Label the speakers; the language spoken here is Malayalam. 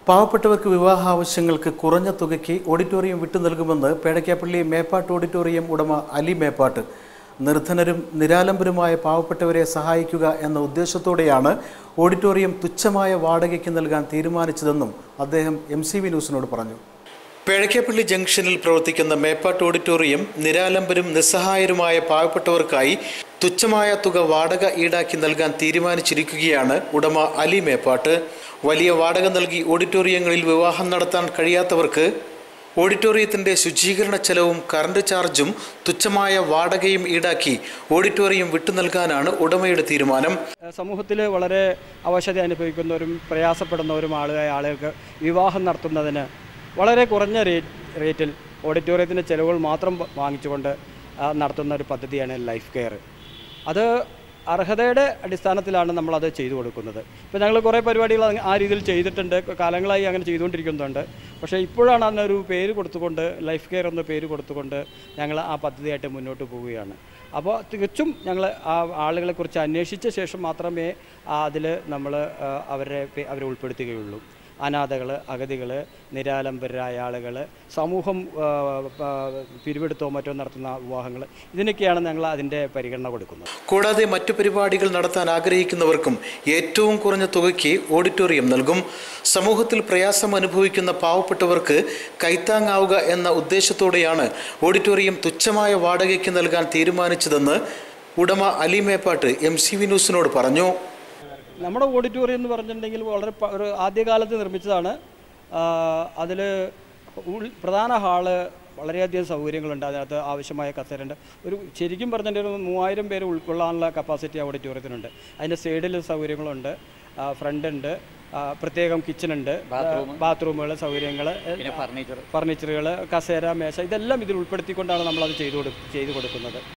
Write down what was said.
Speaker 1: പാവപ്പെട്ടവർക്ക് വിവാഹ ആവശ്യങ്ങൾക്ക് കുറഞ്ഞ തുകയ്ക്ക് ഓഡിറ്റോറിയം വിട്ടു നൽകുമെന്ന് പേടയ്ക്കാപ്പള്ളി മേപ്പാട്ട് ഓഡിറ്റോറിയം ഉടമ അലി മേപ്പാട്ട് നിർധനരും നിരാലംബരുമായ പാവപ്പെട്ടവരെ സഹായിക്കുക എന്ന ഉദ്ദേശത്തോടെയാണ് ഓഡിറ്റോറിയം തുച്ഛമായ വാടകയ്ക്ക് നൽകാൻ തീരുമാനിച്ചതെന്നും അദ്ദേഹം എം സി വി ന്യൂസിനോട് പറഞ്ഞു പേഴക്കേപ്പള്ളി ജംഗ്ഷനിൽ പ്രവർത്തിക്കുന്ന മേപ്പാട്ട് ഓഡിറ്റോറിയം നിരാലംബരും നിസ്സഹായരുമായ പാവപ്പെട്ടവർക്കായി തുച്ഛമായ തുക വാടക ഈടാക്കി നൽകാൻ തീരുമാനിച്ചിരിക്കുകയാണ് ഉടമ അലി മേപ്പാട്ട് വലിയ വാടക നൽകി ഓഡിറ്റോറിയങ്ങളിൽ വിവാഹം നടത്താൻ കഴിയാത്തവർക്ക് ഓഡിറ്റോറിയത്തിന്റെ ശുചീകരണ ചെലവും കറണ്ട് ചാർജും തുച്ഛമായ വാടകയും ഈടാക്കി ഓഡിറ്റോറിയം വിട്ടു നൽകാനാണ് ഉടമയുടെ തീരുമാനം
Speaker 2: സമൂഹത്തിൽ വളരെ അവശത അനുഭവിക്കുന്നവരും പ്രയാസപ്പെടുന്നവരും ആളുകളായ ആളുകൾക്ക് വിവാഹം നടത്തുന്നതിന് വളരെ കുറഞ്ഞ റേറ്റ് റേറ്റിൽ ഓഡിറ്റോറിയത്തിൻ്റെ ചിലവുകൾ മാത്രം വാങ്ങിച്ചുകൊണ്ട് ആ, നടത്തുന്ന ഒരു പദ്ധതിയാണ് ലൈഫ് കെയർ അത് അർഹതയുടെ അടിസ്ഥാനത്തിലാണ് നമ്മളത് ചെയ്തു കൊടുക്കുന്നത് ഇപ്പോൾ ഞങ്ങൾ കുറേ പരിപാടികൾ അങ്ങ് ആ രീതിയിൽ ചെയ്തിട്ടുണ്ട് കാലങ്ങളായി അങ്ങനെ ചെയ്തുകൊണ്ടിരിക്കുന്നുണ്ട് പക്ഷേ ഇപ്പോഴാണ് അതിനൊരു പേര് കൊടുത്തുകൊണ്ട് ലൈഫ് കെയർ എന്ന പേര് കൊടുത്തുകൊണ്ട് ഞങ്ങൾ ആ പദ്ധതിയായിട്ട് മുന്നോട്ട് പോവുകയാണ് അപ്പോൾ തികച്ചും ഞങ്ങൾ ആ ആളുകളെക്കുറിച്ച് അന്വേഷിച്ച ശേഷം മാത്രമേ അതിൽ നമ്മൾ അവരെ പേ- അവരെ ഉൾപ്പെടുത്തുകയുള്ളൂ അനാഥകൾ അഗതികൾ നിരാലംബരായ ആളുകൾ സമൂഹം ആ, പ- പിരിവെടുത്തോ മറ്റോ നടത്തുന്ന വിവാഹങ്ങൾ ഇതിനൊക്കെയാണ് ഞങ്ങൾ അതിൻ്റെ പരിഗണന കൊടുക്കുന്നത്
Speaker 1: കൂടാതെ മറ്റു പരിപാടികൾ നടത്താൻ ആഗ്രഹിക്കുന്നവർക്കും ഏറ്റവും കുറഞ്ഞ തുകയ്ക്ക് ഓഡിറ്റോറിയം നൽകും സമൂഹത്തിൽ പ്രയാസം അനുഭവിക്കുന്ന പാവപ്പെട്ടവർക്ക് കൈത്താങ്ങാവുക എന്ന ഉദ്ദേശത്തോടെയാണ് ഓഡിറ്റോറിയം തുച്ഛമായ വാടകയ്ക്ക് നൽകാൻ തീരുമാനിച്ചതെന്ന് ഉടമ Ali Meppat M C V ന്യൂസിനോട് പറഞ്ഞു
Speaker 2: നമ്മുടെ ഓഡിറ്റോറിയം എന്ന് പറഞ്ഞിട്ടുണ്ടെങ്കിൽ വളരെ പ- ഒരു ആദ്യകാലത്ത് നിർമ്മിച്ചതാണ് അതിൽ പ്രധാന ഹാള് വളരെയധികം സൗകര്യങ്ങളുണ്ട് അതിനകത്ത് ആവശ്യമായ കസേരയുണ്ട് ഒരു ശരിക്കും പറഞ്ഞിട്ടുണ്ടെങ്കിൽ ഒരു മൂവായിരം പേര് ഉൾക്കൊള്ളാനുള്ള കപ്പാസിറ്റി ഓഡിറ്റോറിയത്തിനുണ്ട് അതിൻ്റെ സൈഡിൽ സൗകര്യങ്ങളുണ്ട് ഫ്രണ്ട് ഉണ്ട് ആ, പ്രത്യേകം കിച്ചണുണ്ട് ബാത്റൂമുകൾ സൗകര്യങ്ങൾ ഫർണിച്ചറുകൾ കസേര മേശ ഇതെല്ലാം ഇതിൽ ഉൾപ്പെടുത്തിക്കൊണ്ടാണ് നമ്മളത് ചെയ്തു കൊടു ചെയ്തു കൊടുക്കുന്നത്